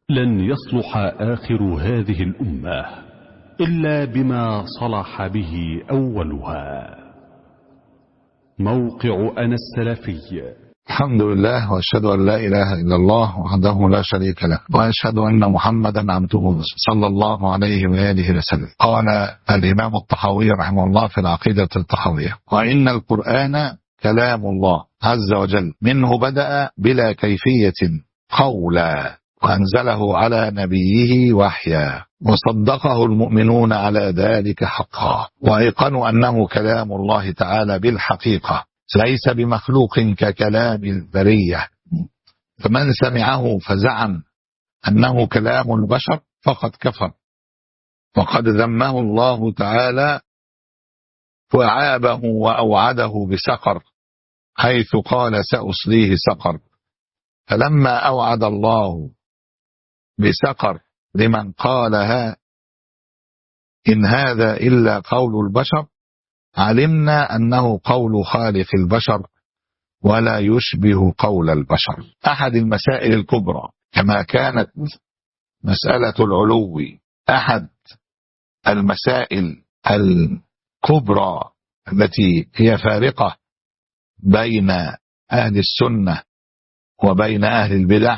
لن يصلح آخر هذه الأمة إلا بما صلح به أولها موقع أنا السلفي الحمد لله واشهد ان لا اله الا الله وحده لا شريك له واشهد ان محمدا عبده ورسوله صلى الله عليه واله وسلم قال الامام الطحاوي رحمه الله في العقيده الطحاويه وان القران كلام الله عز وجل منه بدا بلا كيفيه قولا وانزله على نبيه وحيا وصدقه المؤمنون على ذلك حقا وايقنوا انه كلام الله تعالى بالحقيقه ليس بمخلوق ككلام البرية فمن سمعه فزعم أنه كلام البشر فقد كفر وقد ذمه الله تعالى وعابه وأوعده بسقر حيث قال سأصليه سقر فلما أوعد الله بسقر لمن قالها إن هذا إلا قول البشر علمنا أنه قول خالق البشر ولا يشبه قول البشر أحد المسائل الكبرى كما كانت مسألة العلو أحد المسائل الكبرى التي هي فارقة بين أهل السنة وبين أهل البدع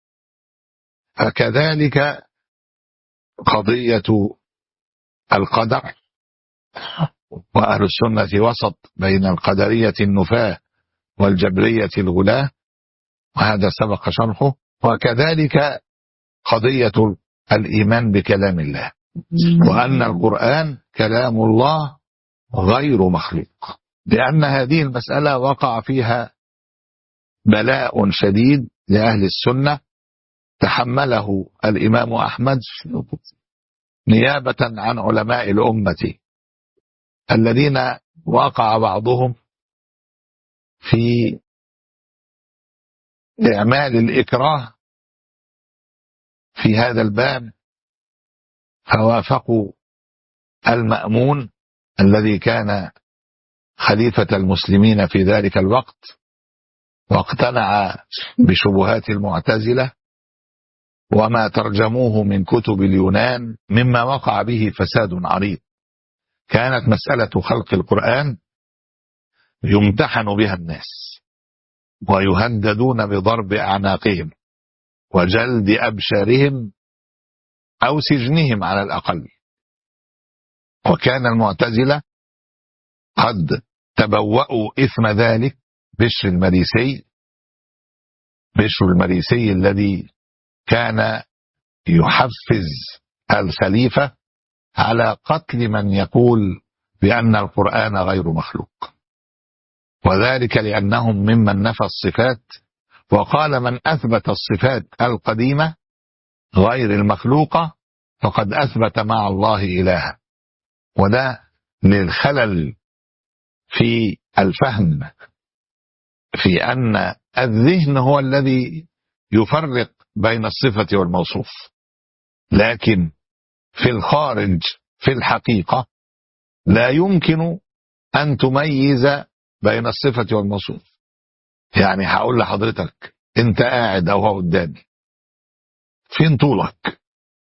فكذلك قضية القدر وأهل السنة وسط بين القدرية النفاة والجبرية الغلاة وهذا سبق شرحه وكذلك قضية الإيمان بكلام الله وأن القرآن كلام الله غير مخلوق لأن هذه المسألة وقع فيها بلاء شديد لأهل السنة تحمله الإمام أحمد نيابة عن علماء الأمة الذين وقع بعضهم في إعمال الإكراه في هذا الباب فوافقوا المأمون الذي كان خليفة المسلمين في ذلك الوقت واقتنع بشبهات المعتزلة وما ترجموه من كتب اليونان مما وقع به فساد عريض كانت مسألة خلق القرآن يمتحن بها الناس ويهددون بضرب أعناقهم وجلد أبشارهم أو سجنهم على الأقل وكان المعتزلة قد تبوأوا إثم ذلك بشر المريسي بشر المريسي الذي كان يحفز الخليفة على قتل من يقول بأن القرآن غير مخلوق وذلك لأنهم ممن نفى الصفات وقال من أثبت الصفات القديمة غير المخلوقة فقد أثبت مع الله إلها وده للخلل في الفهم في أن الذهن هو الذي يفرق بين الصفة والموصوف لكن في الخارج في الحقيقة لا يمكن أن تميز بين الصفة والموصوف يعني هقول لحضرتك انت قاعد او هو قدامي فين طولك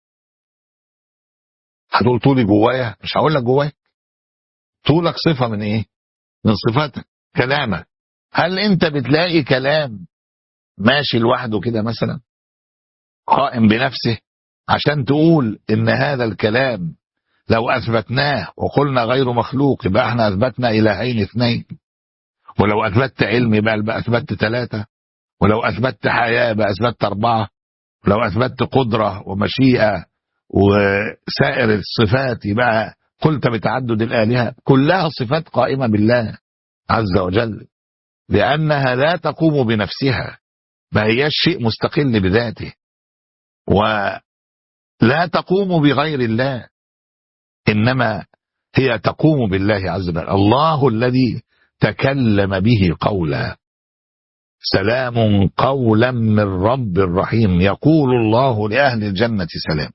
هتقول طولي جوايا مش هقول لك جوايا طولك صفة من ايه من صفاتك كلامك هل انت بتلاقي كلام ماشي لوحده كده مثلا قائم بنفسه عشان تقول ان هذا الكلام لو اثبتناه وقلنا غير مخلوق يبقى احنا اثبتنا الهين اثنين ولو اثبتت علم يبقى اثبتت ثلاثة ولو اثبتت حياة يبقى اثبتت اربعة ولو اثبتت قدرة ومشيئة وسائر الصفات يبقى قلت بتعدد الالهة كلها صفات قائمة بالله عز وجل لانها لا تقوم بنفسها ما هياش شيء مستقل بذاته ولا تقوم بغير الله إنما هي تقوم بالله عز وجل الله الذي تكلم به قولا سلام قولا من رب رحيم يقول الله لأهل الجنة سلام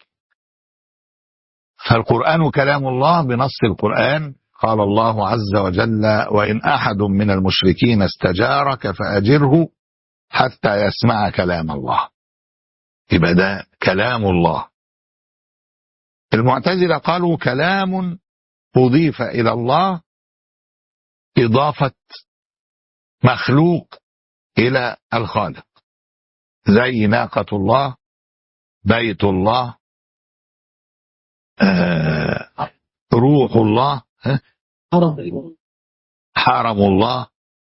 فالقرآن كلام الله بنص القرآن قال الله عز وجل وإن أحد من المشركين استجارك فأجره حتى يسمع كلام الله يبقى ده كلام الله المعتزلة قالوا كلام أضيف إلى الله إضافة مخلوق إلى الخالق زي ناقة الله بيت الله آه روح الله ها؟ حرم الله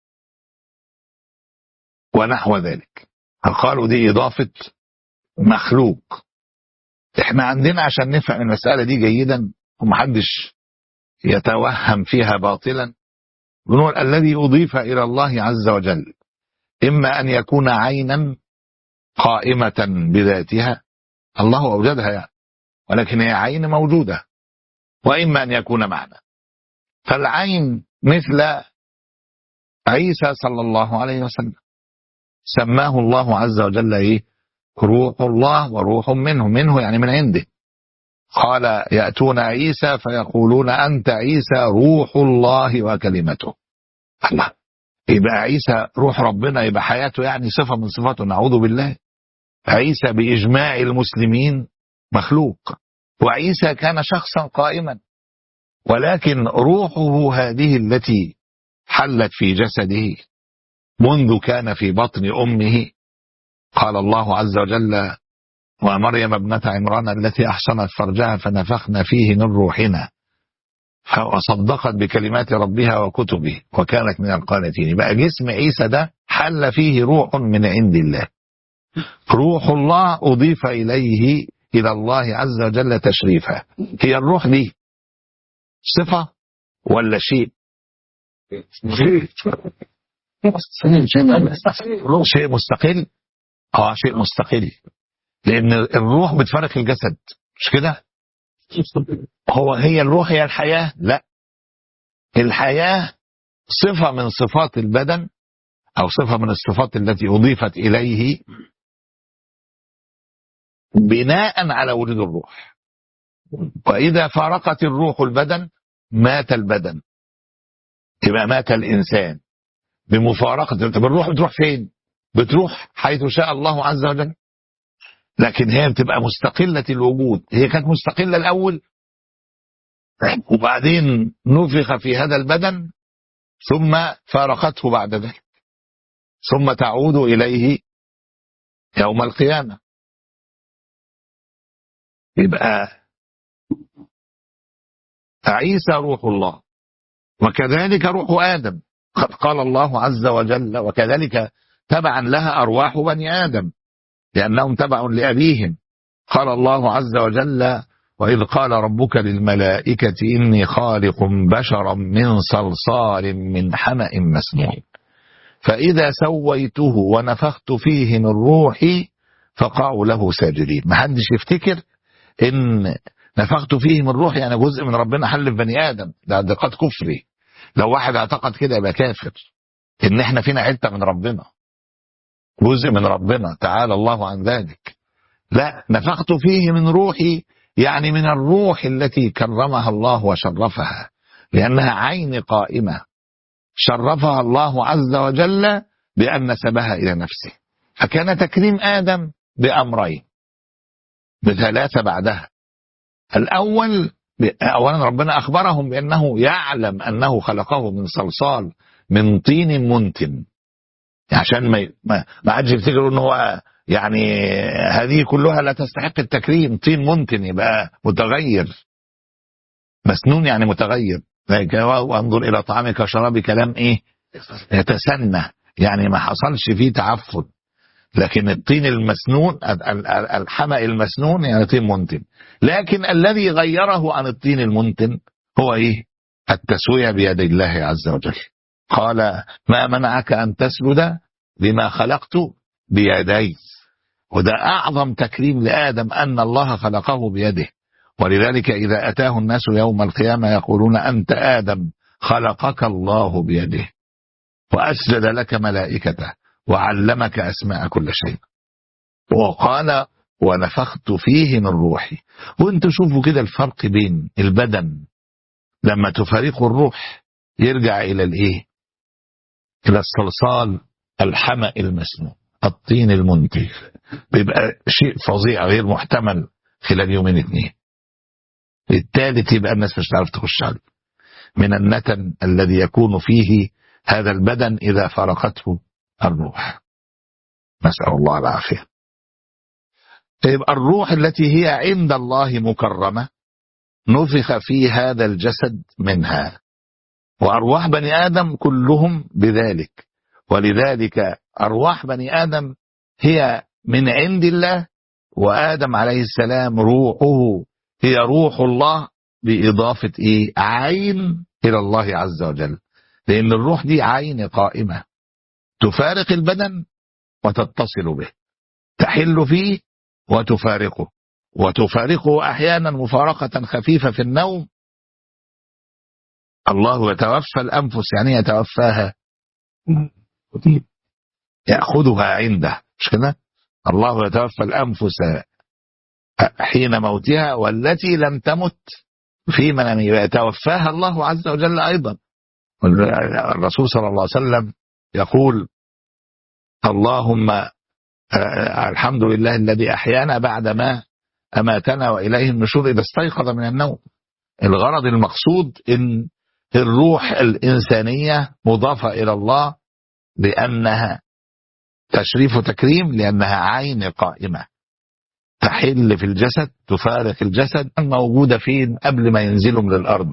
ونحو ذلك قالوا دي إضافة مخلوق احنا عندنا عشان نفهم المسألة دي جيدا ومحدش يتوهم فيها باطلا بنقول الذي أضيف إلى الله عز وجل إما أن يكون عينا قائمة بذاتها الله أوجدها يعني ولكن هي عين موجودة وإما أن يكون معنى فالعين مثل عيسى صلى الله عليه وسلم سماه الله عز وجل إيه روح الله وروح منه منه يعني من عنده قال يأتون عيسى فيقولون أنت عيسى روح الله وكلمته الله يبقى عيسى روح ربنا يبقى حياته يعني صفة من صفاته نعوذ بالله عيسى بإجماع المسلمين مخلوق وعيسى كان شخصا قائما ولكن روحه هذه التي حلت في جسده منذ كان في بطن أمه قال الله عز وجل ومريم ابنة عمران التي أحصنت فرجها فنفخنا فيه من روحنا وصدقت بكلمات ربها وكتبه وكانت من القانتين بقى جسم عيسى ده حل فيه روح من عند الله روح الله أضيف إليه إلى الله عز وجل تشريفا هي الروح دي صفة ولا شيء شيء مستقل اه شيء مستقل لان الروح بتفرق الجسد مش كده هو هي الروح هي الحياة لا الحياة صفة من صفات البدن او صفة من الصفات التي اضيفت اليه بناء على وجود الروح واذا فارقت الروح البدن مات البدن يبقى مات الانسان بمفارقة طب الروح بتروح فين بتروح حيث شاء الله عز وجل لكن هي بتبقى مستقلة الوجود هي كانت مستقلة الأول وبعدين نفخ في هذا البدن ثم فارقته بعد ذلك ثم تعود إليه يوم القيامة يبقى عيسى روح الله وكذلك روح آدم قد قال الله عز وجل وكذلك تبعا لها أرواح بني آدم لأنهم تبع لأبيهم قال الله عز وجل وإذ قال ربك للملائكة إني خالق بشرا من صلصال من حمأ مسنون فإذا سويته ونفخت فيه من روحي فقعوا له ساجدين ما حدش يفتكر إن نفخت فيه من روحي يعني جزء من ربنا حل في بني آدم ده اعتقاد كفري لو واحد اعتقد كده يبقى كافر إن احنا فينا حتة من ربنا جزء من ربنا تعالى الله عن ذلك لا نفخت فيه من روحي يعني من الروح التي كرمها الله وشرفها لأنها عين قائمة شرفها الله عز وجل بأن نسبها إلى نفسه فكان تكريم آدم بأمرين بثلاثة بعدها الأول أولا ربنا أخبرهم بأنه يعلم أنه خلقه من صلصال من طين منتن عشان ما ما ما حدش يفتكر ان هو يعني هذه كلها لا تستحق التكريم طين منتن يبقى متغير مسنون يعني متغير وانظر الى طعامك وشرابك كلام ايه يتسنى يعني ما حصلش فيه تعفن لكن الطين المسنون الحمأ المسنون يعني طين منتن لكن الذي غيره عن الطين المنتن هو ايه التسوية بيد الله عز وجل قال ما منعك أن تسجد لما خلقت بيدي وده أعظم تكريم لآدم أن الله خلقه بيده ولذلك إذا أتاه الناس يوم القيامة يقولون أنت آدم خلقك الله بيده وأسجد لك ملائكته وعلمك أسماء كل شيء وقال ونفخت فيه من روحي وانتوا شوفوا كده الفرق بين البدن لما تفارقه الروح يرجع إلى الإيه إلى الصلصال الحمأ المسنون الطين المنتج بيبقى شيء فظيع غير محتمل خلال يومين اتنين الثالث يبقى الناس مش هتعرف تخش عليه من النتن الذي يكون فيه هذا البدن إذا فارقته الروح نسأل الله العافية يبقى الروح التي هي عند الله مكرمة نفخ في هذا الجسد منها وأرواح بني آدم كلهم بذلك ولذلك أرواح بني آدم هي من عند الله وآدم عليه السلام روحه هي روح الله بإضافة إيه عين إلى الله عز وجل لأن الروح دي عين قائمة تفارق البدن وتتصل به تحل فيه وتفارقه وتفارقه أحيانا مفارقة خفيفة في النوم الله يتوفى الأنفس يعني يتوفاها يأخذها عنده مش كده الله يتوفى الأنفس حين موتها والتي لم تمت في منامها يتوفاها الله عز وجل أيضا الرسول صلى الله عليه وسلم يقول اللهم الحمد لله الذي أحيانا بعدما أماتنا وإليه النشور إذا استيقظ من النوم الغرض المقصود إن الروح الإنسانية مضافة إلى الله لأنها تشريف وتكريم لأنها عين قائمة تحل في الجسد تفارق الجسد موجودة فين قبل ما ينزلوا من الأرض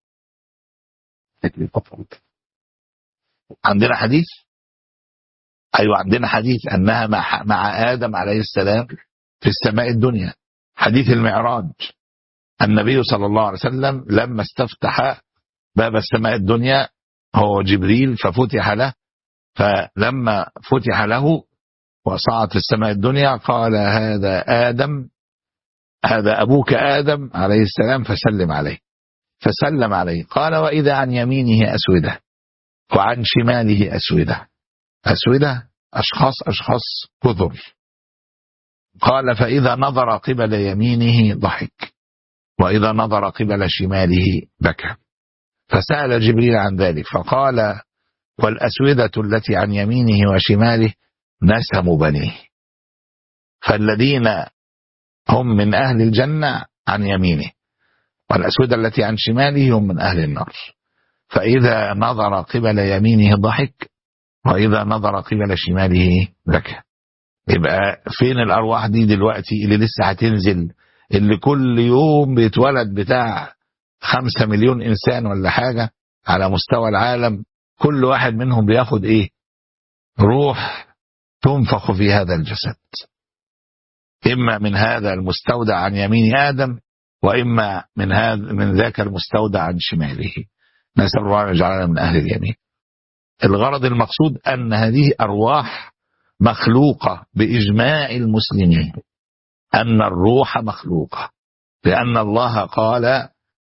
عندنا حديث أيوة عندنا حديث أنها مع, مع آدم عليه السلام في السماء الدنيا حديث المعراج النبي صلى الله عليه وسلم لما استفتح باب السماء الدنيا هو جبريل ففتح له فلما فتح له وصعد في السماء الدنيا قال هذا آدم هذا أبوك آدم عليه السلام فسلم عليه فسلم عليه قال وإذا عن يمينه أسودة وعن شماله أسودة أسودة أشخاص أشخاص كثر قال فإذا نظر قبل يمينه ضحك وإذا نظر قبل شماله بكى فسأل جبريل عن ذلك فقال والأسودة التي عن يمينه وشماله نسم بنيه فالذين هم من أهل الجنة عن يمينه والأسودة التي عن شماله هم من أهل النار فإذا نظر قبل يمينه ضحك وإذا نظر قبل شماله بكى يبقى فين الأرواح دي دلوقتي اللي لسه هتنزل اللي كل يوم بيتولد بتاع خمسة مليون إنسان ولا حاجة على مستوى العالم كل واحد منهم بياخد إيه روح تنفخ في هذا الجسد إما من هذا المستودع عن يمين آدم وإما من هذا من ذاك المستودع عن شماله نسأل الله أن يجعلنا من أهل اليمين الغرض المقصود أن هذه أرواح مخلوقة بإجماع المسلمين أن الروح مخلوقة لأن الله قال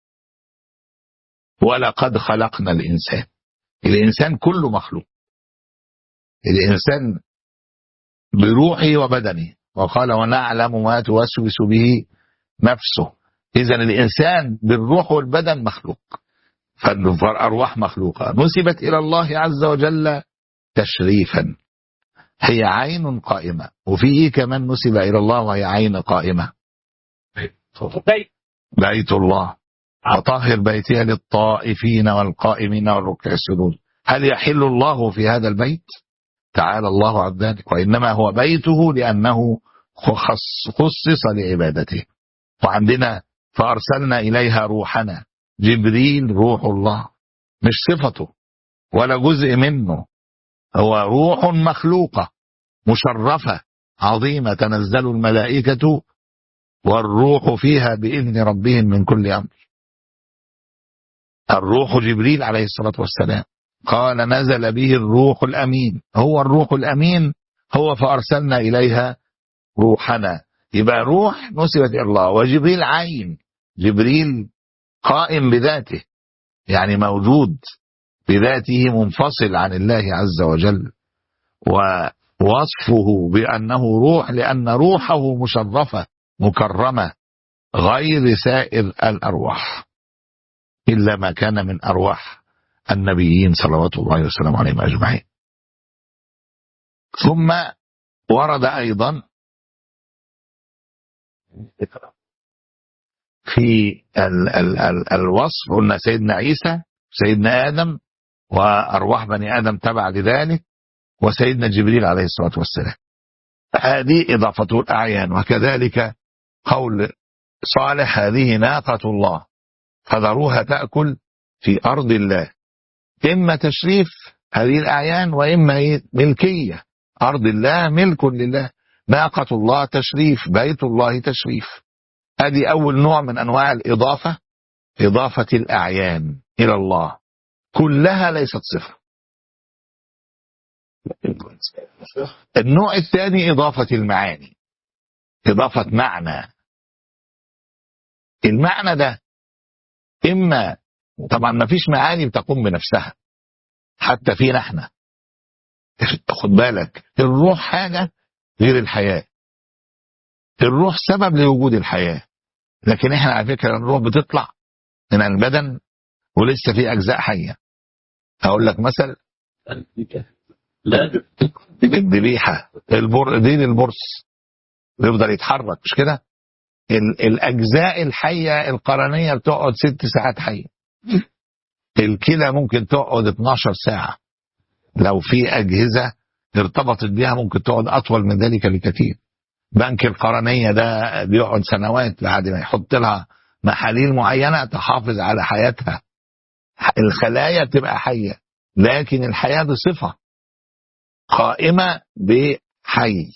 ولقد خلقنا الإنسان الإنسان كله مخلوق الإنسان بروحه وبدنه وقال ونعلم ما توسوس به نفسه إذا الإنسان بالروح والبدن مخلوق فالأرواح مخلوقة نسبت إلى الله عز وجل تشريفا هي عين قائمة وفي إيه كمان نسب إلى الله وهي عين قائمة بيت الله وطهر بيتي للطائفين والقائمين والركع السجود هل يحل الله في هذا البيت تعالى الله عن ذلك وإنما هو بيته لأنه خص خصص لعبادته وعندنا فأرسلنا إليها روحنا جبريل روح الله مش صفته ولا جزء منه هو روح مخلوقة مشرفة عظيمة تنزل الملائكة والروح فيها بإذن ربهم من كل أمر الروح جبريل عليه الصلاة والسلام قال نزل به الروح الأمين هو الروح الأمين هو فأرسلنا إليها روحنا يبقى روح نسبت إلى الله وجبريل عين جبريل قائم بذاته يعني موجود بذاته منفصل عن الله عز وجل ووصفه بأنه روح لأن روحه مشرفة مكرمة غير سائر الأرواح إلا ما كان من أرواح النبيين صلوات الله وسلامه عليهم أجمعين ثم ورد أيضا في ال ال ال الوصف قلنا سيدنا عيسى سيدنا آدم وأرواح بني آدم تبع لذلك وسيدنا جبريل عليه الصلاة والسلام هذه إضافته الأعيان وكذلك قول صالح هذه ناقة الله فذروها تأكل في أرض الله إما تشريف هذه الأعيان وإما إيه؟ ملكية أرض الله ملك لله ناقة الله تشريف بيت الله تشريف هذه أول نوع من أنواع الإضافة إضافة الأعيان إلى الله كلها ليست صفة النوع الثاني إضافة المعاني إضافة معنى المعنى ده إما طبعا ما فيش معاني بتقوم بنفسها حتى فينا احنا خد بالك الروح حاجة غير الحياة الروح سبب لوجود الحياة لكن احنا على فكرة الروح بتطلع من البدن ولسه في أجزاء حية أقول لك مثل لا الذبيحة البر دين البرص بيفضل يتحرك مش كده ال- الأجزاء الحية القرنية بتقعد ست ساعات حية الكلى ممكن تقعد 12 ساعة لو في أجهزة ارتبطت بيها ممكن تقعد أطول من ذلك بكثير بنك القرنية ده بيقعد سنوات بعد ما يحط لها محاليل معينة تحافظ على حياتها الخلايا بتبقى حية لكن الحياة دي صفة قائمة بحي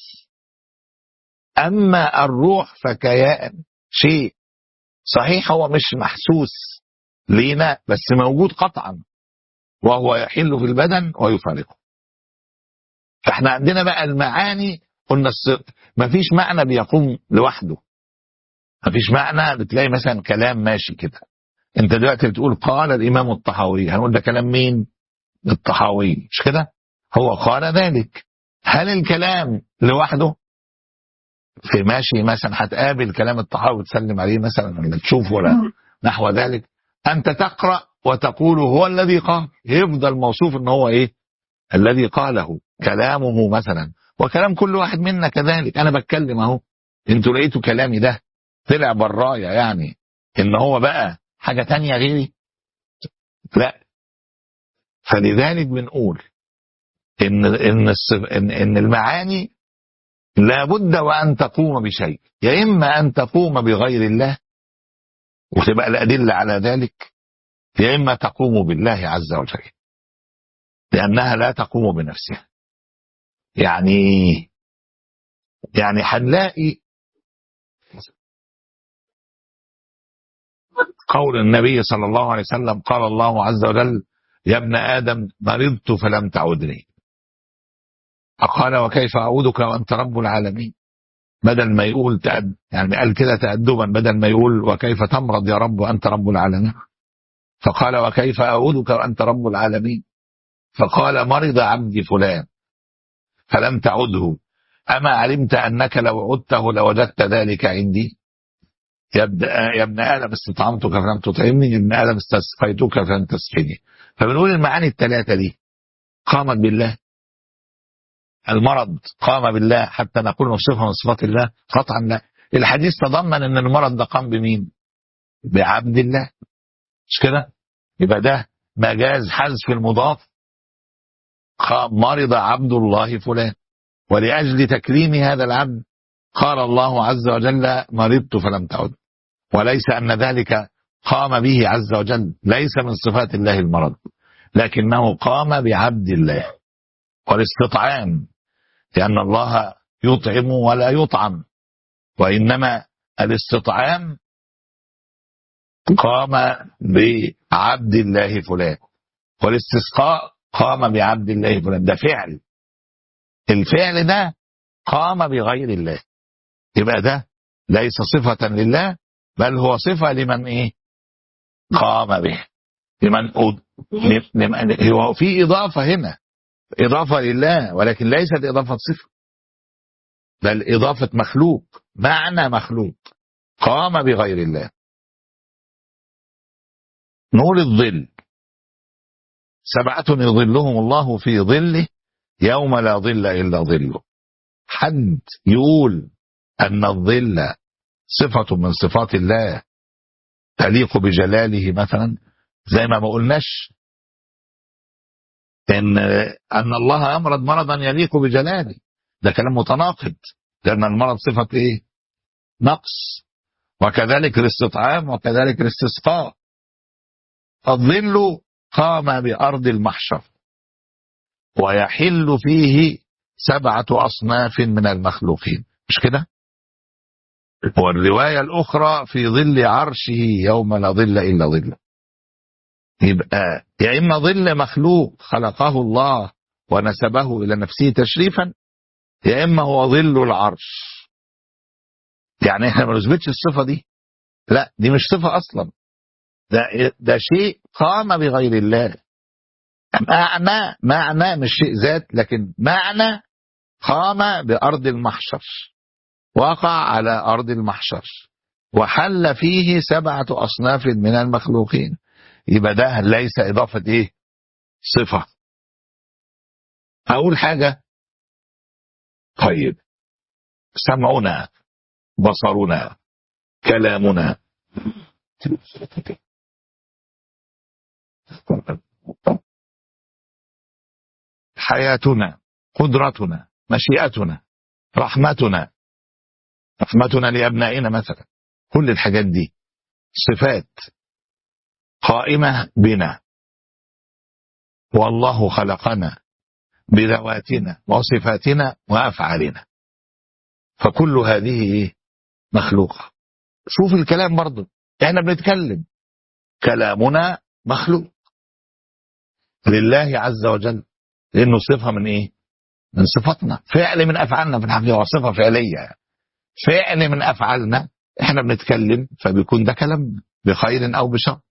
أما الروح فكيان شيء صحيح هو مش محسوس لينا بس موجود قطعا وهو يحل في البدن ويفارقه فاحنا عندنا بقى المعاني قلنا الص- مفيش معنى بيقوم لوحده مفيش معنى بتلاقي مثلا كلام ماشي كده انت دلوقتي بتقول قال الامام الطحاوي هنقول ده كلام مين الطحاوي مش كده هو قال ذلك هل الكلام لوحده في ماشي مثلا هتقابل كلام الطحاوي تسلم عليه مثلا ولا تشوفه ولا نحو ذلك انت تقرا وتقول هو الذي قال يفضل موصوف ان هو ايه الذي قاله كلامه مثلا وكلام كل واحد منا كذلك انا بتكلم اهو انتوا لقيتوا كلامي ده طلع برايا يعني ان هو بقى حاجه تانية غيري لا فلذلك بنقول ان ان الصف- ان, إن المعاني لابد وان تقوم بشيء يا اما ان تقوم بغير الله وتبقى الادله على ذلك يا اما تقوم بالله عز وجل لانها لا تقوم بنفسها يعني يعني هنلاقي قول النبي صلى الله عليه وسلم قال الله عز وجل يا ابن ادم مرضت فلم تعدني فقال وكيف اعودك وانت رب العالمين بدل ما يقول تأد يعني قال كده تأدبا بدل ما يقول وكيف تمرض يا رب وأنت رب العالمين فقال وكيف أعودك وأنت رب العالمين فقال مرض عبدي فلان فلم تعده أما علمت أنك لو عدته لوجدت ذلك عندي يا ابن, يا ابن آدم استطعمتك فلم تطعمني يا ابن آدم استسقيتك فلم تسقني فبنقول المعاني الثلاثة دي قامت بالله المرض قام بالله حتى نقول صفة من صفات الله قطعا لا الحديث تضمن ان المرض ده قام بمين بعبد الله مش كده يبقى ده مجاز حذف المضاف قام مرض عبد الله فلان ولأجل تكريم هذا العبد قال الله عز وجل مرضت فلم تعد وليس أن ذلك قام به عز وجل ليس من صفات الله المرض لكنه قام بعبد الله والاستطعام لأن الله يطعم ولا يطعم وإنما الاستطعام قام بعبد الله فلان والاستسقاء قام بعبد الله فلان ده فعل الفعل ده قام بغير الله يبقى ده ليس صفة لله بل هو صفة لمن ايه قام به لمن أد... لمن هو في إضافة هنا إضافة لله ولكن ليست إضافة صفة بل إضافة مخلوق معنى مخلوق قام بغير الله نور الظل سبعة يظلهم الله في ظله يوم لا ظل إلا ظله حد يقول أن الظل صفة من صفات الله تليق بجلاله مثلا زي ما ما قلناش ان ان الله امرض مرضا يليق بجلاله ده كلام متناقض لان المرض صفه ايه نقص وكذلك الاستطعام وكذلك الاستسقاء الظل قام بارض المحشر ويحل فيه سبعه اصناف من المخلوقين مش كده والروايه الاخرى في ظل عرشه يوم لا ظل الا ظله يبقى يا إما ظل مخلوق خلقه الله ونسبه إلى نفسه تشريفا يا إما هو ظل العرش يعني احنا ما نثبتش الصفة دي لا دي مش صفة أصلا ده, ده شيء قام بغير الله معنى معنى مش شيء ذات لكن معنى قام بأرض المحشر وقع على أرض المحشر وحل فيه سبعة أصناف من المخلوقين يبقى ده ليس إضافة إيه صفة أول حاجة طيب سمعنا بصرنا كلامنا حياتنا قدرتنا مشيئتنا رحمتنا رحمتنا لأبنائنا مثلا كل الحاجات دي صفات قائمة بنا والله خلقنا بذواتنا وصفاتنا وأفعالنا فكل هذه مخلوقة شوف الكلام برضو احنا بنتكلم كلامنا مخلوق لله عز وجل لأنه صفة من إيه من صفاتنا فعل من أفعالنا في الحقيقة وصفة فعلية فعل من أفعالنا احنا بنتكلم فبيكون ده كلامنا بخير أو بشر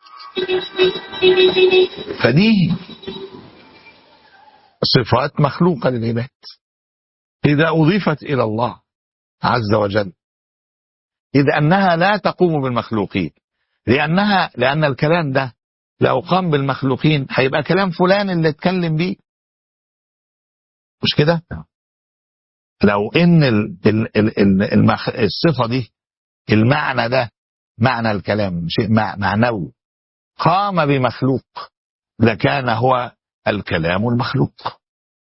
فدي صفات مخلوقة للعباد إذا أضيفت إلى الله عز وجل إذ أنها لا تقوم بالمخلوقين لأنها لأن الكلام ده لو قام بالمخلوقين هيبقى كلام فلان اللي اتكلم بيه مش كده لو ان ال ال ال المخ... الصفة دي المعنى ده معنى الكلام شيء معنوي قام بمخلوق لكان هو الكلام المخلوق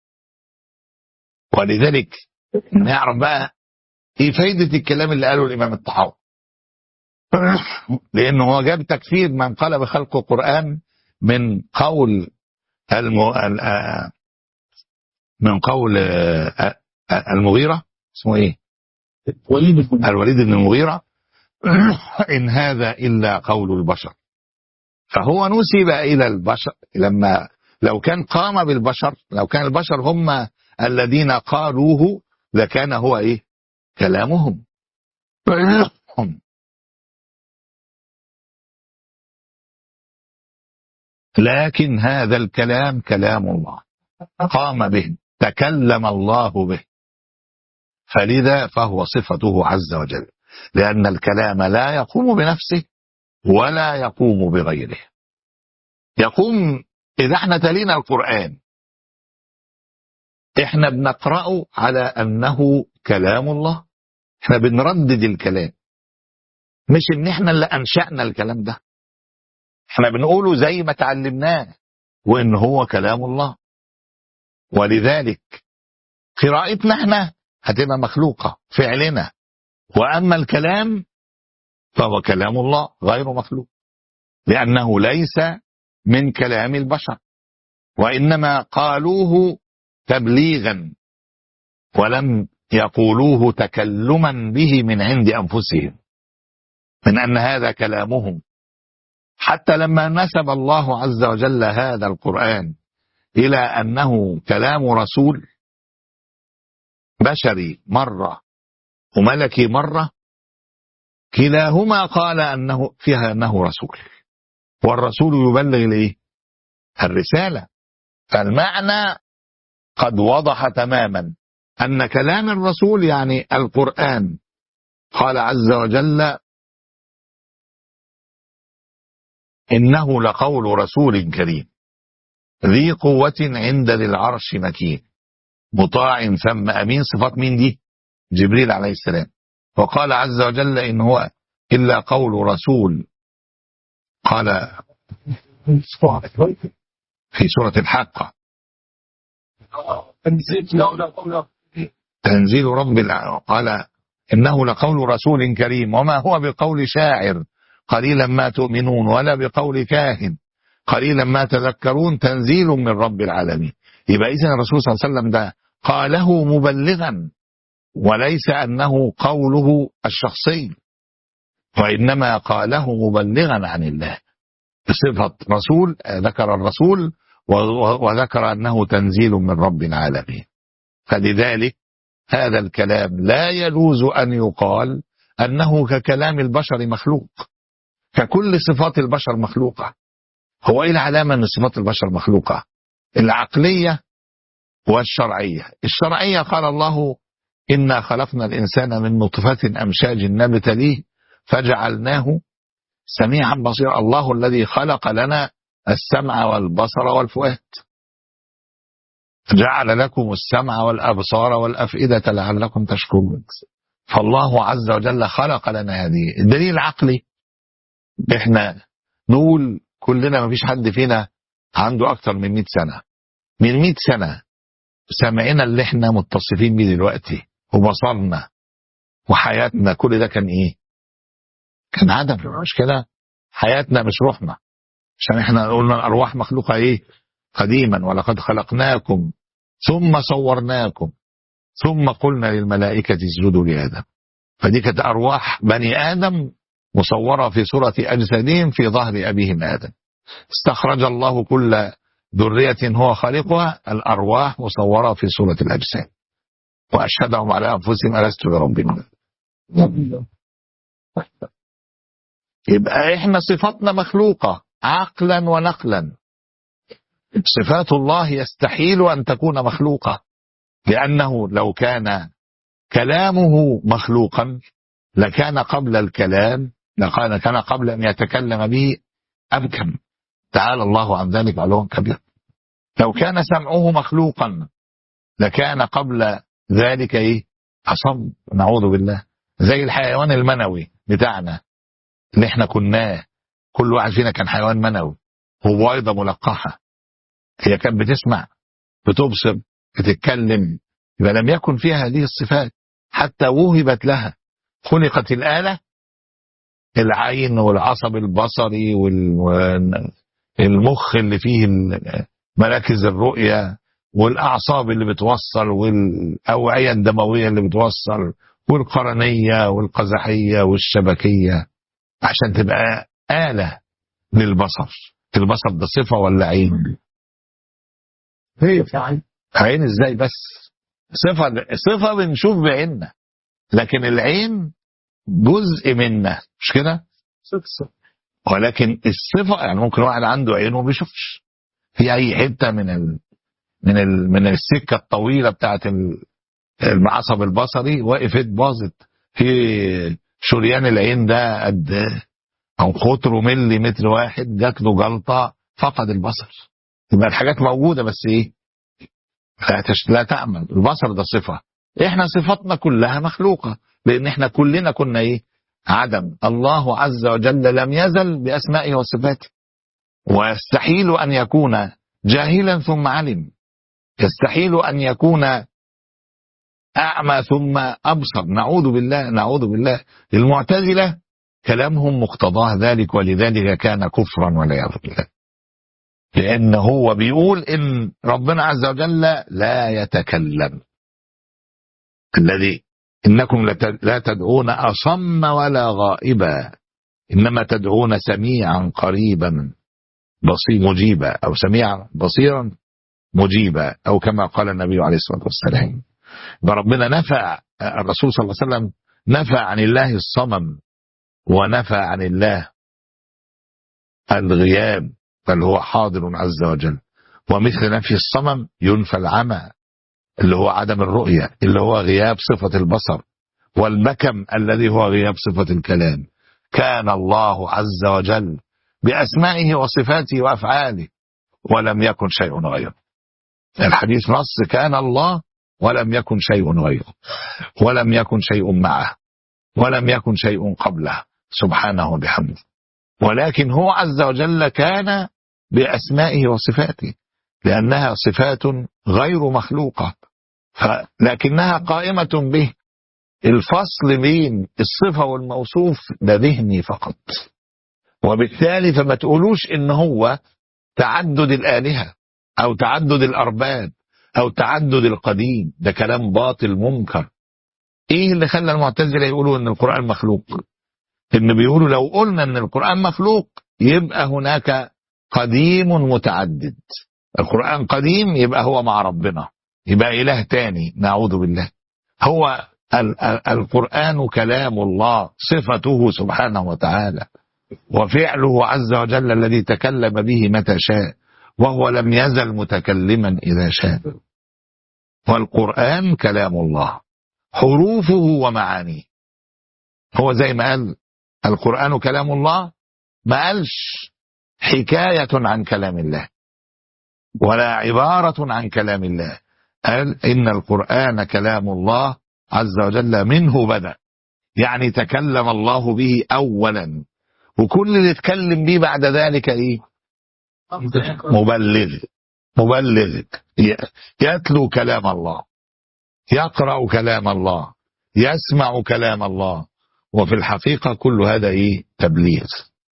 ولذلك نعرف بقى ايه فايدة الكلام اللي قاله الامام الطحاوي لانه هو جاب تكفير من قال بخلق القرآن من قول الم... من قول المغيرة اسمه ايه الوليد بن المغيرة ان هذا الا قول البشر فهو نسب الى البشر لما لو كان قام بالبشر لو كان البشر هم الذين قالوه لكان هو ايه كلامهم لكن هذا الكلام كلام الله قام به تكلم الله به فلذا فهو صفته عز وجل لأن الكلام لا يقوم بنفسه ولا يقوم بغيره يقوم إذا احنا تلينا القرآن احنا بنقرأه على أنه كلام الله احنا بنردد الكلام مش ان احنا اللي أنشأنا الكلام ده احنا بنقوله زي ما تعلمناه وان هو كلام الله ولذلك قراءتنا احنا هتبقى مخلوقة فعلنا وأما الكلام فهو كلام الله غير مخلوق لأنه ليس من كلام البشر وإنما قالوه تبليغا ولم يقولوه تكلما به من عند أنفسهم من أن هذا كلامهم حتى لما نسب الله عز وجل هذا القرآن إلى أنه كلام رسول بشري مرة وملكي مرة كلاهما قال أنه فيها أنه رسول والرسول يبلغ الايه الرسالة فالمعنى قد وضح تماما أن كلام الرسول يعني القرآن قال عز وجل إنه لقول رسول كريم ذي قوة عند ذي العرش مكين مطاع ثم أمين صفات مين دي جبريل عليه السلام وقال عز وجل إن هو إلا قول رسول قال في سورة الحاقة تنزيل رب الع... قال إنه لقول رسول كريم وما هو بقول شاعر قليلا ما تؤمنون ولا بقول كاهن قليلا ما تذكرون تنزيل من رب العالمين يبقى إذن الرسول صلى الله عليه وسلم ده قاله مبلغا وليس أنه قوله الشخصي وإنما قاله مبلغا عن الله بصفة رسول ذكر الرسول وذكر أنه تنزيل من رب العالمين فلذلك هذا الكلام لا يجوز أن يقال أنه ككلام البشر مخلوق فكل صفات البشر مخلوقة هو إيه العلامة أن صفات البشر مخلوقة العقلية والشرعية الشرعية قال الله إنا خلقنا الإنسان من نطفة أمشاج نبتليه فجعلناه سميعا بصيرا الله الذي خلق لنا السمع والبصر والفؤاد جعل لكم السمع والأبصار والأفئدة لعلكم تشكرون فالله عز وجل خلق لنا هذه الدليل العقلي احنا نقول كلنا ما فيش حد فينا عنده أكثر من 100 سنة من 100 سنة سمعنا اللي احنا متصفين بيه دلوقتي وبصرنا وحياتنا كل ده كان ايه كان عدم مش كده حياتنا مش روحنا عشان احنا قلنا الارواح مخلوقه ايه قديما ولقد خلقناكم ثم صورناكم ثم قلنا للملائكه اسجدوا لادم فدي كانت ارواح بني ادم مصوره في صوره اجسادهم في ظهر ابيهم ادم استخرج الله كل ذريه هو خالقها الارواح مصوره في صوره الاجساد واشهدهم على انفسهم الست بربكم يبقى احنا صفاتنا مخلوقة عقلا ونقلا صفات الله يستحيل أن تكون مخلوقة لأنه لو كان كلامه مخلوقا لكان قبل الكلام لكان كان قبل أن يتكلم به أبكم تعالى الله عن ذلك علوا كبير لو كان سمعه مخلوقا لكان قبل ذلك ايه أصم نعوذ بالله زي الحيوان المنوي بتاعنا اللي احنا كناه كل واحد فينا كان حيوان منوي وبويضة ملقحة هي كانت بتسمع بتبصر بتتكلم يبقى لم يكن فيها هذه الصفات حتى وهبت لها خلقت الآلة العين والعصب البصري والمخ اللي فيه مراكز الرؤية والأعصاب اللي بتوصل والأوعية الدموية اللي بتوصل والقرنية والقزحية والشبكية عشان تبقى آلة للبصر البصر ده صفة ولا عين هي عين عين ازاي بس صفة صفة بنشوف بعيننا لكن العين جزء منا مش كده صفة ولكن الصفة يعني ممكن واحد عنده عين وما بيشوفش في اي حتة من ال من ال من السكة الطويلة بتاعت العصب البصري وقفت باظت في شريان العين ده قد او قطره ملي متر واحد جات له جلطه فقد البصر يبقى الحاجات موجوده بس ايه لا, تش... لا تعمل البصر ده صفه احنا صفاتنا كلها مخلوقه لان احنا كلنا كنا ايه عدم الله عز وجل لم يزل باسمائه وصفاته ويستحيل ان يكون جاهلا ثم علم يستحيل ان يكون أعمى ثم أبصر نعوذ بالله نعوذ بالله المعتزلة كلامهم مقتضاه ذلك ولذلك كان كفرا والعياذ بالله لأن هو بيقول إن ربنا عز وجل لا يتكلم الذي إنكم لا تدعون أصم ولا غائبا إنما تدعون سميعا قريبا بصير مجيبا أو سميعا بصيرا مجيبا أو كما قال النبي عليه الصلاة والسلام فربنا نفى الرسول صلى الله عليه وسلم نفى عن الله الصمم ونفى عن الله الغياب بل هو حاضر عز وجل ومثل نفي الصمم ينفى العمى اللي هو عدم الرؤية اللي هو غياب صفة البصر والبكم الذي هو غياب صفة الكلام كان الله عز وجل بأسمائه وصفاته وأفعاله ولم يكن شيء غيره الحديث نص كان الله ولم يكن شيء غيره ولم يكن شيء معه ولم يكن شيء قبله سبحانه بحمده ولكن هو عز وجل كان بأسمائه وصفاته لأنها صفات غير مخلوقة ف- لكنها قائمة به الفصل بين الصفة والموصوف ده ذهني فقط وبالتالي فما تقولوش ان هو تعدد الآلهة او تعدد الأرباب او تعدد القديم ده كلام باطل منكر ايه اللي خلى المعتزلة يقولوا ان القرآن مخلوق ان بيقولوا لو قلنا ان القرآن مخلوق يبقى هناك قديم متعدد القرآن قديم يبقى هو مع ربنا يبقى إله تاني نعوذ بالله هو ال- ال- القرآن كلام الله صفته سبحانه وتعالى وفعله عز وجل الذي تكلم به متى شاء وهو لم يزل متكلما إذا شاء والقرآن كلام الله حروفه ومعانيه هو زي ما قال القرآن كلام الله ما قالش حكاية عن كلام الله ولا عبارة عن كلام الله قال إن القرآن كلام الله عز وجل منه بدأ يعني تكلم الله به أولا وكل اللي اتكلم به بعد ذلك إيه مبلغ مبلغ ي- يتلو كلام الله يقرأ كلام الله يسمع كلام الله وفي الحقيقة كل هذا إيه تبليغ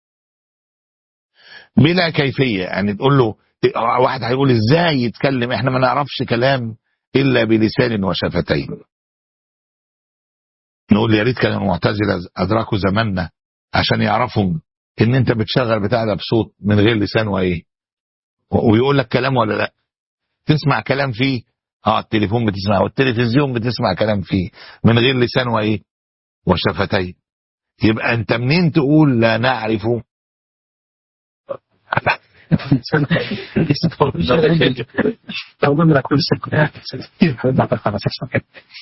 بلا كيفية يعني تقول له واحد هيقول ازاي يتكلم احنا ما نعرفش كلام الا بلسان وشفتين نقول يا ريت كان المعتزله ادركوا زماننا عشان يعرفوا ان انت بتشغل بتاع ده بصوت من غير لسان وايه ويقول لك كلام ولا لا تسمع كلام فيه اه التليفون بتسمع والتلفزيون بتسمع كلام فيه من غير لسان وايه وشفتين يبقى انت منين تقول لا نعرف لو قلنا كل سنة كيف هنضع خمس سنوات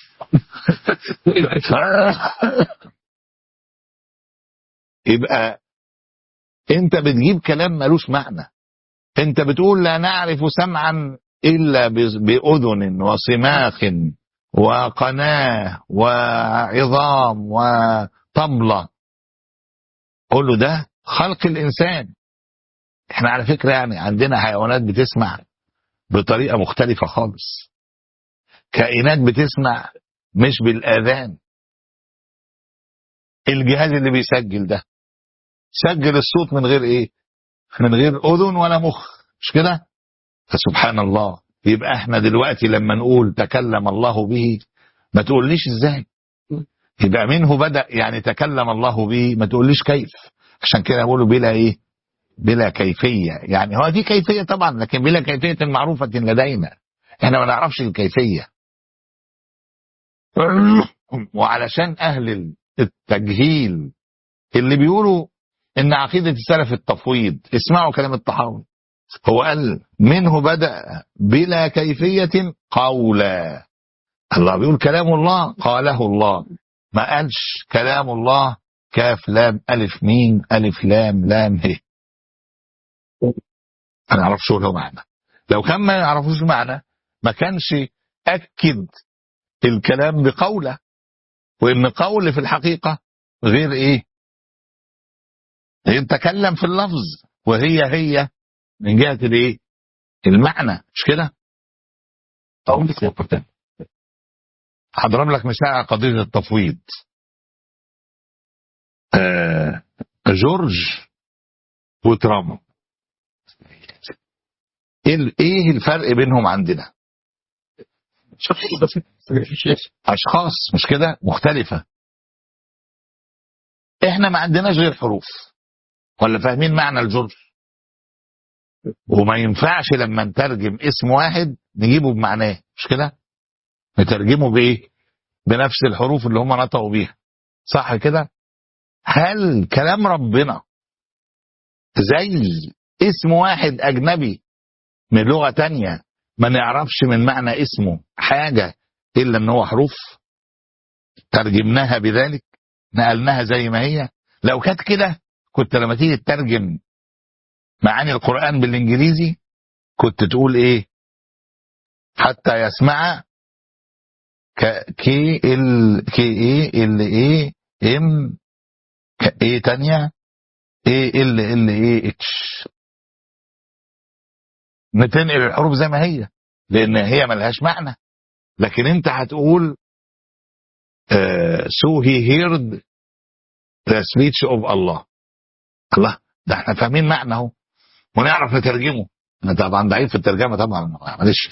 يبقى انت بتجيب كلام ملوش معنى انت بتقول لا نعرف سمعا الا بز- باذن وصماخ وقناه وعظام وطبله قول له ده خلق الانسان احنا على فكره يعني عندنا حيوانات بتسمع بطريقه مختلفه خالص كائنات بتسمع مش بالاذان الجهاز اللي بيسجل ده سجل الصوت من غير ايه من غير اذن ولا مخ مش كده فسبحان الله يبقى احنا دلوقتي لما نقول تكلم الله به ما تقوليش ازاي يبقى منه بدأ يعني تكلم الله به ما تقوليش كيف عشان كده بقوله بلا ايه بلا كيفية يعني هو دي كيفية طبعا لكن بلا كيفية معروفة لدينا احنا ما نعرفش الكيفية وعلشان اهل التجهيل اللي بيقولوا ان عقيدة السلف التفويض اسمعوا كلام الطحاوي هو قال منه بدأ بلا كيفية قولا الله بيقول كلام الله قاله الله ما قالش كلام الله كاف لام ألف ميم ألف لام لام ه ما نعرفش له معنى لو كان ما يعرفوش معنى ما كانش أكد الكلام بقوله وإن قول في الحقيقة غير إيه يتكلم في اللفظ وهي هي من جهة الايه المعنى مش كده هضرب لك مثال على قضية التفويض آه جورج وترامب ايه ال- ايه الفرق بينهم عندنا اشخاص مش كده مختلفة احنا ما عندناش غير حروف ولا فاهمين معنى الجورج وما ينفعش لما نترجم اسم واحد نجيبه بمعناه مش كده نترجمه بايه بنفس الحروف اللي هم نطقوا بيها صح كده هل كلام ربنا زي اسم واحد اجنبي من لغة تانية ما نعرفش من معنى اسمه حاجة الا ان هو حروف ترجمناها بذلك نقلناها زي ما هي لو كانت كده كنت لما تيجي تترجم معاني القرآن بالإنجليزي كنت تقول إيه حتى يسمع ك كي ال كي اي ال اي ام ك اي تانية اي ال ال اي اتش نتنقل الحروف زي ما هي لان هي ملهاش معنى لكن انت هتقول سو هي هيرد ذا سبيتش اوف الله الله ده احنا فاهمين معنى اهو ونعرف نترجمه انا طبعا ضعيف في الترجمه طبعا معلش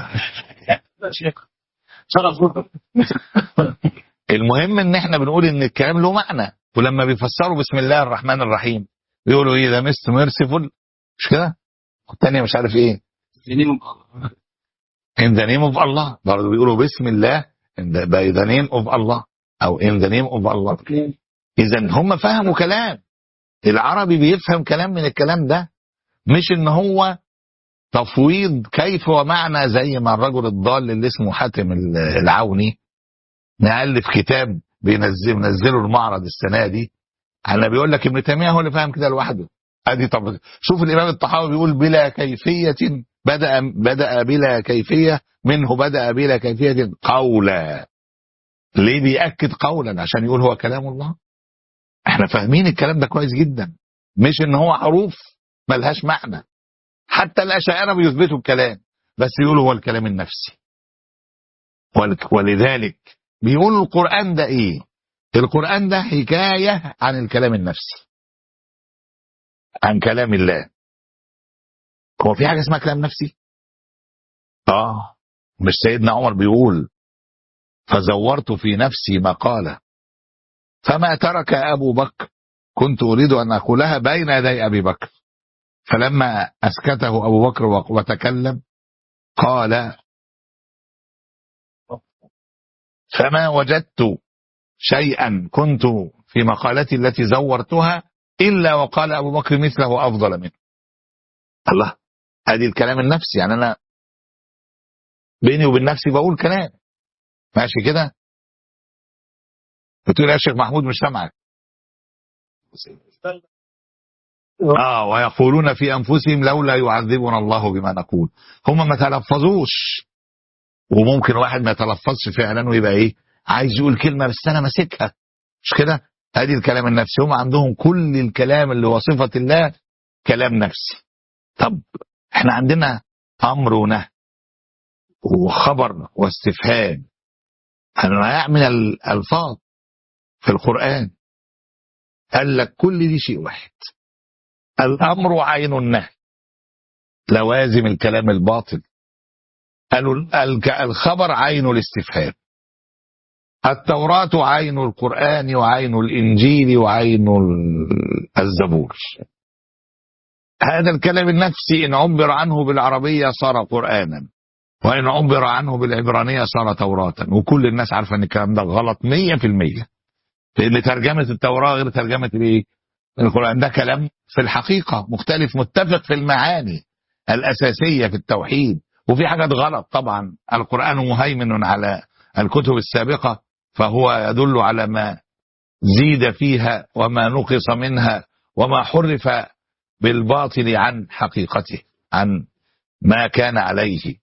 شرف المهم ان احنا بنقول ان الكلام له معنى ولما بيفسروا بسم الله الرحمن الرحيم بيقولوا ايه ده مست ميرسيفول مش كده والتانية مش عارف ايه in the name of Allah برضه بيقولوا بسم الله in the, by the name of Allah او in the name of Allah اذا هم فهموا كلام العربي بيفهم كلام من الكلام ده مش ان هو تفويض كيف ومعنى زي ما الرجل الضال اللي اسمه حاتم العوني مؤلف كتاب بينزل منزله المعرض السنه دي انا بيقول لك ابن تيميه هو اللي فاهم كده لوحده ادي طب شوف الامام الطحاوي بيقول بلا كيفيه بدا بدا بلا كيفيه منه بدا بلا كيفيه قولا ليه بيأكد قولا عشان يقول هو كلام الله احنا فاهمين الكلام ده كويس جدا مش ان هو حروف ملهاش معنى حتى الاشاعره بيثبتوا الكلام بس يقولوا هو الكلام النفسي ولذلك بيقولوا القرآن ده ايه القرآن ده حكاية عن الكلام النفسي عن كلام الله هو في حاجة اسمها كلام نفسي اه مش سيدنا عمر بيقول فزورت في نفسي مقالة فما ترك أبو بكر كنت أريد أن أقولها بين يدي أبي بكر فلما أسكته أبو بكر وتكلم قال فما وجدت شيئا كنت في مقالتي التي زورتها إلا وقال أبو بكر مثله أفضل منه الله ادي الكلام النفسي يعني أنا بيني وبين نفسي بقول كلام ماشي كده بتقول يا شيخ محمود مش سامعك اه ويقولون في انفسهم لولا يعذبنا الله بما نقول هم ما تلفظوش وممكن واحد ما يتلفظش فعلا ويبقى ايه عايز يقول كلمه بس انا ماسكها مش كده ادي الكلام النفسي هم عندهم كل الكلام اللي هو صفه الله كلام نفسي طب احنا عندنا امر ونهي وخبر واستفهام انواع من الالفاظ في القران قال لك كل دي شيء واحد الامر عين النهي لوازم الكلام الباطل قالوا الخبر عين الاستفهام التوراة عين القرآن وعين الإنجيل وعين الزبور هذا الكلام النفسي إن عبر عنه بالعربية صار قرآنا وإن عبر عنه بالعبرانية صار توراة وكل الناس عارفة أن الكلام ده غلط مية في المية لأن ترجمة التوراة غير ترجمة الإيه؟ القرآن ده كلام في الحقيقة مختلف متفق في المعاني الأساسية في التوحيد وفي حاجات غلط طبعا القرآن مهيمن على الكتب السابقة فهو يدل على ما زيد فيها وما نقص منها وما حرف بالباطل عن حقيقته عن ما كان عليه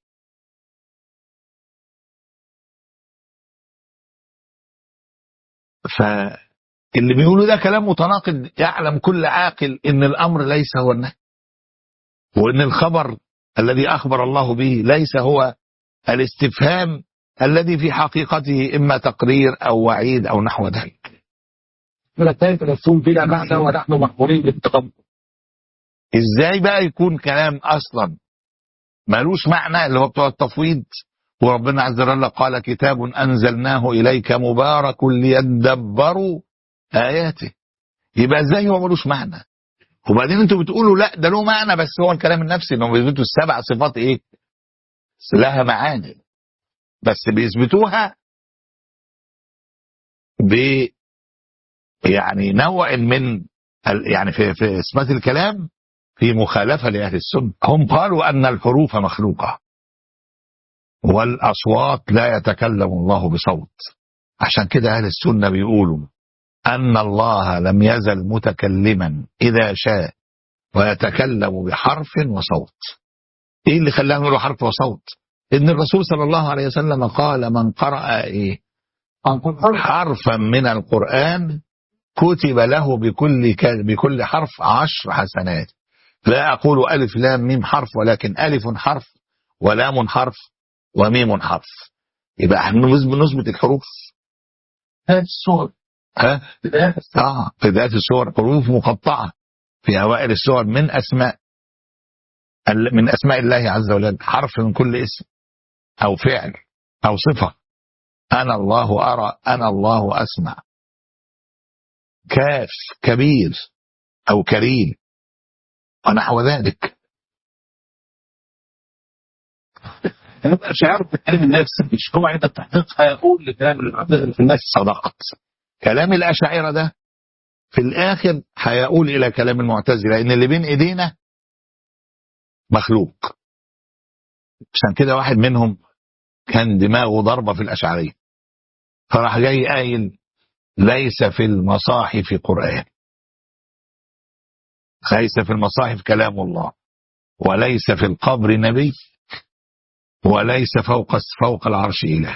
فاللي بيقولوا ده كلام متناقض يعلم كل عاقل ان الامر ليس هو النهي وان الخبر الذي اخبر الله به ليس هو الاستفهام الذي في حقيقته اما تقرير او وعيد او نحو ذلك. كيف نفهم بلا معنى ونحن مأمورين بالتقبل ازاي بقى يكون كلام اصلا ملوش معنى اللي هو بتوع التفويض وربنا عز وجل قال كتاب انزلناه اليك مبارك ليدبروا اياته يبقى ازاي هو ملوش معنى وبعدين انتوا بتقولوا لا ده له معنى بس هو الكلام النفسي انهم بيثبتوا السبع صفات ايه لها معاني بس بيثبتوها ب يعني نوع من ال- يعني في في اثبات الكلام في مخالفه لاهل السنه هم قالوا ان الحروف مخلوقه والاصوات لا يتكلم الله بصوت عشان كده اهل السنه بيقولوا ان الله لم يزل متكلما اذا شاء ويتكلم بحرف وصوت ايه اللي خلاهم يقولوا حرف وصوت ان الرسول صلى الله عليه وسلم قال من قرأ ايه حرفا من القرآن كتب له بكل ك- بكل حرف عشر حسنات لا أقول ألف لام ميم حرف ولكن ألف حرف ولام حرف وميم حرف يبقى احنا نثبت نثبت الحروف هذه الصور ها بداية اه في بداية السور حروف مقطعة في أوائل السور من أسماء ال- من أسماء الله عز وجل حرف من كل اسم أو فعل أو صفة أنا الله أرى أنا الله أسمع كاف كبير أو كريم ونحو ذلك يبقى شعار بكلام الناس مش هو عند التحقيق هيقول لكلام العبد في الناس صدقت كلام الأشاعرة ده في الآخر هيقول إلى كلام المعتزلة إن اللي بين إيدينا مخلوق عشان كده واحد منهم كان دماغه ضربة في الأشعرية فراح جاي قايل ليس في المصاحف قرآن ليس في المصاحف كلام الله وليس في القبر نبي وليس فوق فوق العرش إله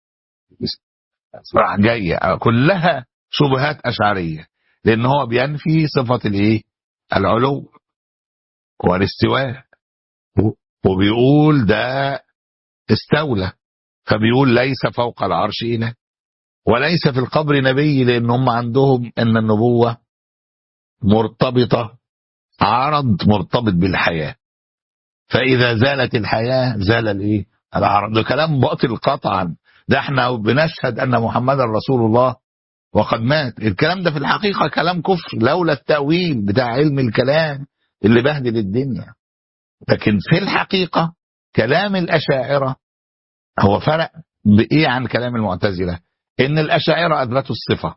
راح جاية كلها شبهات أشعرية لأن هو بينفي صفة الإيه العلو والاستواء وبيقول ده استولى فبيقول ليس فوق العرش إله وليس في القبر نبي لأن هم عندهم أن النبوة مرتبطة عرض مرتبط بالحياة فإذا زالت الحياة زال الإيه العرض ده كلام باطل قطعا ده احنا بنشهد أن محمدا رسول الله وقد مات الكلام ده في الحقيقة كلام كفر لولا التأويل بتاع علم الكلام اللي بهدل الدنيا لكن في الحقيقة كلام الأشاعرة هو فرق بإيه عن كلام المعتزلة إن الأشاعرة أثبتوا الصفة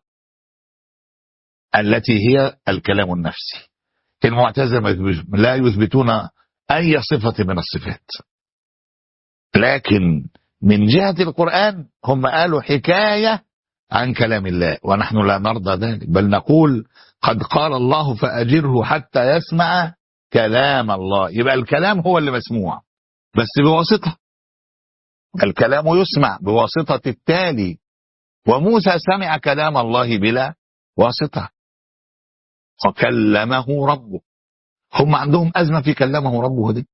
التي هي الكلام النفسي المعتزلة لا يثبتون أي صفة من الصفات لكن من جهة القرآن هم قالوا حكاية عن كلام الله ونحن لا نرضى ذلك بل نقول قد قال الله فأجره حتى يسمع كلام الله يبقى الكلام هو اللي مسموع بس بواسطة الكلام يسمع بواسطة التالي وموسى سمع كلام الله بلا واسطة وكلمه ربه هم عندهم أزمة في كلمه ربه دي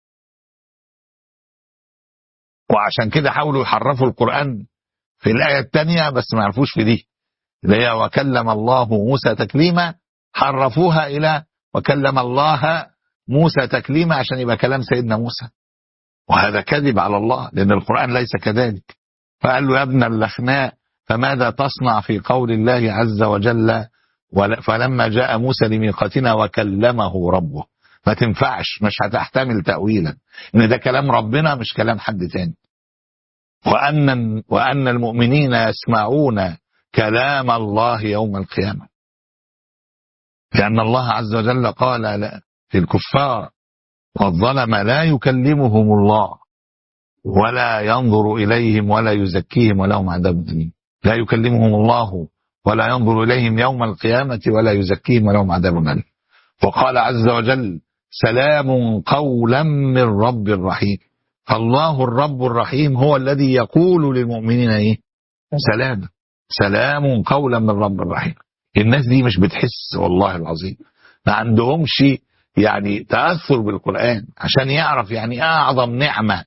وعشان كده حاولوا يحرفوا القرآن في الآية الثانية بس ما عرفوش في دي اللي هي وكلم الله موسى تكليما حرفوها إلى وكلم الله موسى تكليما عشان يبقى كلام سيدنا موسى وهذا كذب على الله لأن القرآن ليس كذلك فقال له يا ابن اللخناء فماذا تصنع في قول الله عز وجل فلما جاء موسى لميقاتنا وكلمه ربه ما تنفعش مش هتحتمل تأويلا ان ده كلام ربنا مش كلام حد تاني وأن, وأن المؤمنين يسمعون كلام الله يوم القيامة لأن الله عز وجل قال لا في الكفار والظلم لا يكلمهم الله ولا ينظر إليهم ولا يزكيهم ولهم عذاب أليم لا يكلمهم الله ولا ينظر إليهم يوم القيامة ولا يزكيهم ولهم عذاب أليم وقال عز وجل سلام قولا من رب رحيم فالله الرب الرحيم هو الذي يقول للمؤمنين ايه سلام سلام قولا من رب رحيم الناس دي مش بتحس والله العظيم ما عندهمش يعني تأثر بالقرآن عشان يعرف يعني أعظم نعمة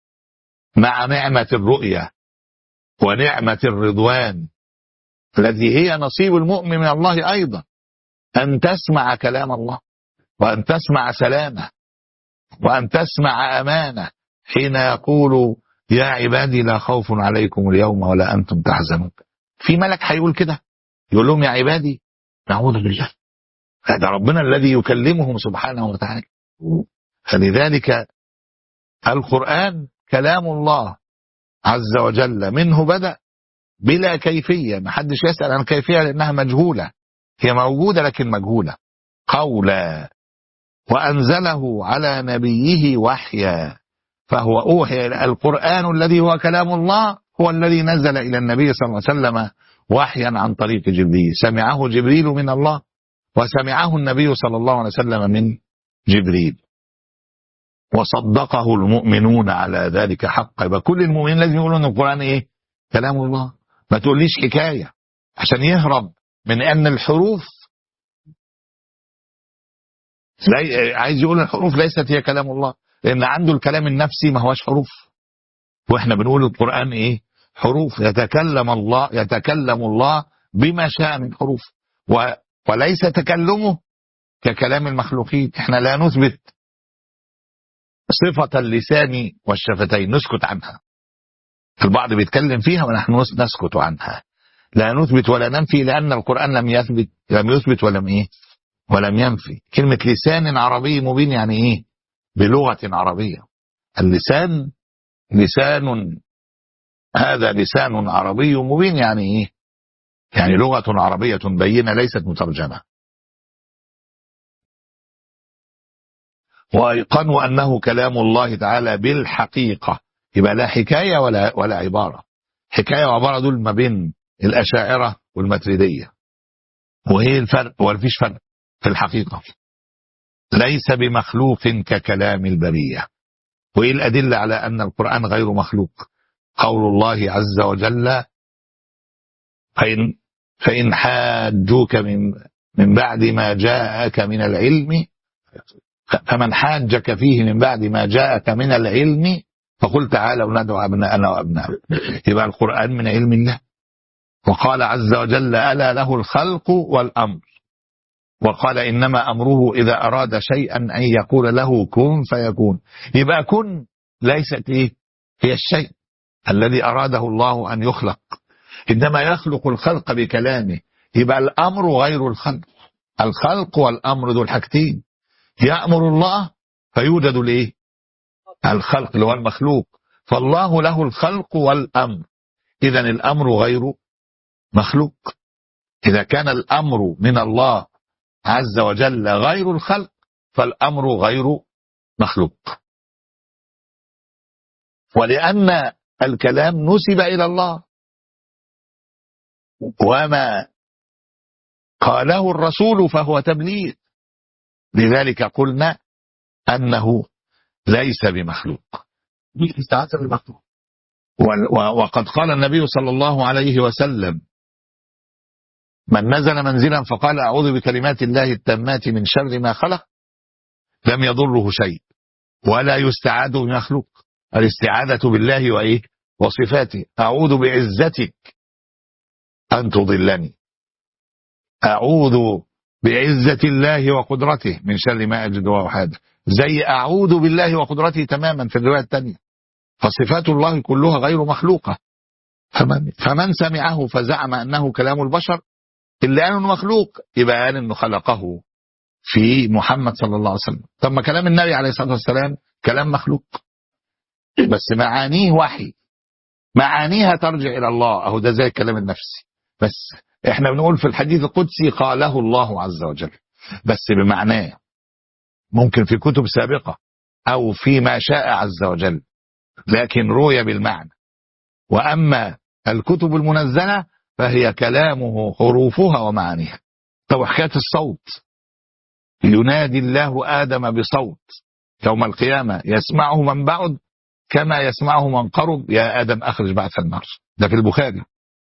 مع نعمة الرؤية ونعمة الرضوان التي هي نصيب المؤمن من الله أيضا أن تسمع كلام الله وأن تسمع سلامه وأن تسمع أمانه حين يقول يا عبادي لا خوف عليكم اليوم ولا أنتم تحزنون في ملك هيقول كده يقول لهم يا عبادي نعوذ بالله هذا ربنا الذي يكلمهم سبحانه وتعالى فلذلك القرآن كلام الله عز وجل منه بدأ بلا كيفية ما حدش يسأل عن كيفية لأنها مجهولة هي موجودة لكن مجهولة قولا وأنزله على نبيه وحيا فهو أوحي القرآن الذي هو كلام الله هو الذي نزل إلى النبي صلى الله عليه وسلم وحيا عن طريق جبريل سمعه جبريل من الله وسمعه النبي صلى الله عليه وسلم من جبريل وصدقه المؤمنون على ذلك حقا يبقى كل المؤمنين لازم يقولوا ان القرآن ايه كلام الله ما تقوليش حكاية عشان يهرب من ان الحروف لا عايز يقول الحروف ليست هي كلام الله لان عنده الكلام النفسي ما هوش حروف واحنا بنقول القرآن ايه حروف يتكلم الله يتكلم الله بما شاء من حروف و وليس تكلمه ككلام المخلوقين احنا لا نثبت صفة اللسان والشفتين نسكت عنها البعض بيتكلم فيها ونحن نسكت عنها لا نثبت ولا ننفي لأن القرآن لم يثبت لم يثبت ولم إيه ولم ينفي كلمة لسان عربي مبين يعني إيه بلغة عربية اللسان لسان هذا لسان عربي مبين يعني إيه يعني لغة عربية بينة ليست مترجمة وأيقنوا أنه كلام الله تعالى بالحقيقة يبقى لا حكاية ولا ولا عبارة حكاية وعبارة دول ما بين الأشاعرة والمتريدية وإيه الفرق ولا فيش فرق في الحقيقة ليس بمخلوق ككلام البرية وإيه الأدلة على أن القرآن غير مخلوق قول الله عز وجل فإن, فإن حاجوك من, من بعد ما جاءك من العلم فمن حاجك فيه من بعد ما جاءك من العلم فقل تعالوا ندعو أبناءنا وأبناء يبقى القرآن من علم الله وقال عز وجل ألا له الخلق والأمر وقال إنما أمره إذا أراد شيئا أن يقول له كن فيكون يبقى كن ليست إيه هي الشيء الذي أراده الله أن يخلق إنما يخلق الخلق بكلامه يبقى الأمر غير الخلق الخلق والأمر دول حاجتين يأمر الله فيوجد الايه الخلق اللي هو المخلوق فالله له الخلق والأمر إذا الأمر غير مخلوق إذا كان الأمر من الله عز وجل غير الخلق فالأمر غير مخلوق ولأن الكلام نسب إلى الله وما قاله الرسول فهو تبليغ لذلك قلنا أنه ليس بمخلوق استعاذة بالمخلوق وقد قال النبي صلى الله عليه وسلم من نزل منزلا فقال أعوذ بكلمات الله التامات من شر ما خلق لم يضره شيء ولا يستعاذ بمخلوق الاستعاذة بالله وإيه وصفاته أعوذ بعزتك أن تضلني أعوذ بعزة الله وقدرته من شر ما أجد وأحاذر زي أعوذ بالله وقدرته تماما في الرواية الثانية فصفات الله كلها غير مخلوقة فمن, فمن سمعه فزعم أنه كلام البشر اللي قال انه مخلوق يبقى قال انه خلقه في محمد صلى الله عليه وسلم طب ما كلام النبي عليه الصلاة والسلام كلام مخلوق بس معانيه وحي معانيها ترجع إلى الله أهو ده زي الكلام النفسي بس احنا بنقول في الحديث القدسي قاله الله عز وجل بس بمعناه ممكن في كتب سابقة أو فيما شاء عز وجل لكن روي بالمعنى وأما الكتب المنزلة فهي كلامه حروفها ومعانيها طب حكاية الصوت ينادي الله آدم بصوت يوم القيامة يسمعه من بعد كما يسمعه من قرب يا آدم أخرج بعث النار ده في البخاري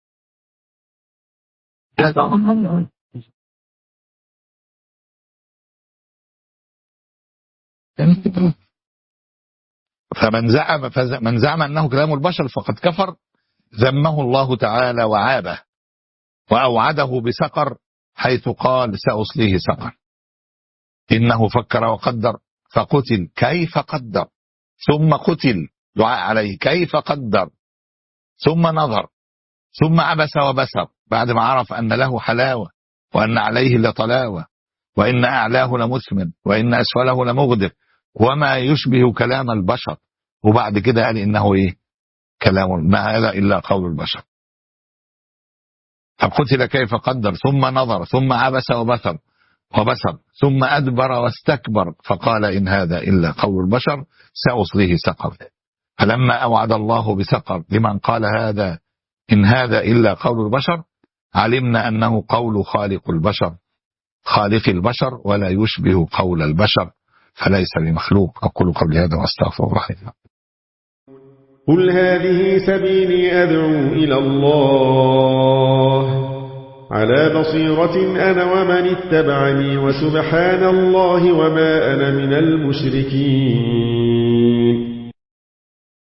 فمن زعم من زعم أنه كلام البشر فقد كفر ذمه الله تعالى وعابه وأوعده بسقر حيث قال سأصليه سقر إنه فكر وقدر فقتل كيف قدر ثم قتل دعاء عليه كيف قدر ثم نظر ثم عبس وبسر بعد ما عرف أن له حلاوة وأن عليه لطلاوة وإن أعلاه لمثمر وإن أسفله لمغدر وما يشبه كلام البشر وبعد كده قال إنه إيه كلام ما هذا إلا قول البشر فقتل كيف قدر ثم نظر ثم عبس وبثر وبسر ثم أدبر واستكبر فقال إن هذا إلا قول البشر سأصليه سقر فلما أوعد الله بسقر لمن قال هذا إن هذا إلا قول البشر علمنا أنه قول خالق البشر خالق البشر ولا يشبه قول البشر فليس بمخلوق أقول قبل هذا وأستغفر الله قل هذه سبيلي أدعو إلى الله على بصيرة أنا ومن اتبعني وسبحان الله وما أنا من المشركين